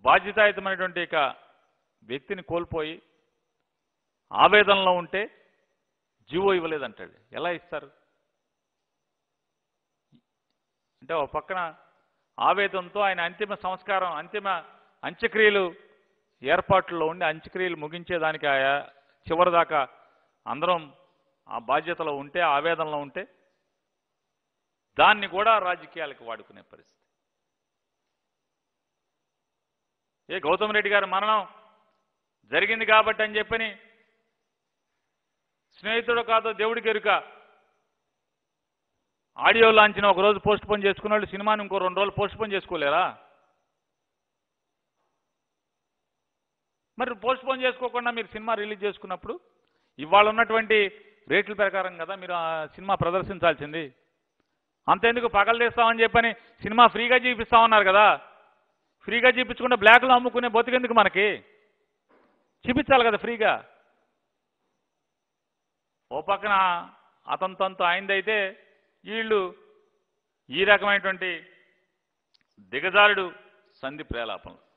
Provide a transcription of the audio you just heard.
బాధ్యతాయుతమైనటువంటి ఇక వ్యక్తిని కోల్పోయి ఆవేదనలో ఉంటే జీవో ఇవ్వలేదంటాడు ఎలా ఇస్తారు అంటే ఒక పక్కన ఆవేదనతో ఆయన అంతిమ సంస్కారం అంతిమ అంత్యక్రియలు ఏర్పాట్లలో ఉండి అంత్యక్రియలు ముగించేదానికి ఆయా చివరిదాకా అందరం ఆ బాధ్యతలో ఉంటే ఆవేదనలో ఉంటే దాన్ని కూడా రాజకీయాలకు వాడుకునే పరిస్థితి ఏ గౌతమ్ రెడ్డి గారి మరణం జరిగింది కాబట్టి అని చెప్పని స్నేహితుడు కాదో దేవుడికి ఎరుక ఆడియో లాంచిన ఒక రోజు పోస్ట్ పోన్ చేసుకున్న వాళ్ళు సినిమాని ఇంకో రెండు రోజులు పోస్ట్ పోన్ చేసుకోలేరా మరి పోస్ట్ పోన్ చేసుకోకుండా మీరు సినిమా రిలీజ్ చేసుకున్నప్పుడు ఇవాళ ఉన్నటువంటి రేట్ల ప్రకారం కదా మీరు ఆ సినిమా ప్రదర్శించాల్సింది అంతేందుకు పగలు తీస్తామని చెప్పని సినిమా ఫ్రీగా చూపిస్తామన్నారు కదా ఫ్రీగా చూపించకుండా బ్లాక్లో అమ్ముకునే బతికెందుకు మనకి చూపించాలి కదా ఫ్రీగా ఓ పక్కన అతని తంతు ఆయనదైతే వీళ్ళు ఈ రకమైనటువంటి దిగజారుడు సంధి ప్రేలాపనలు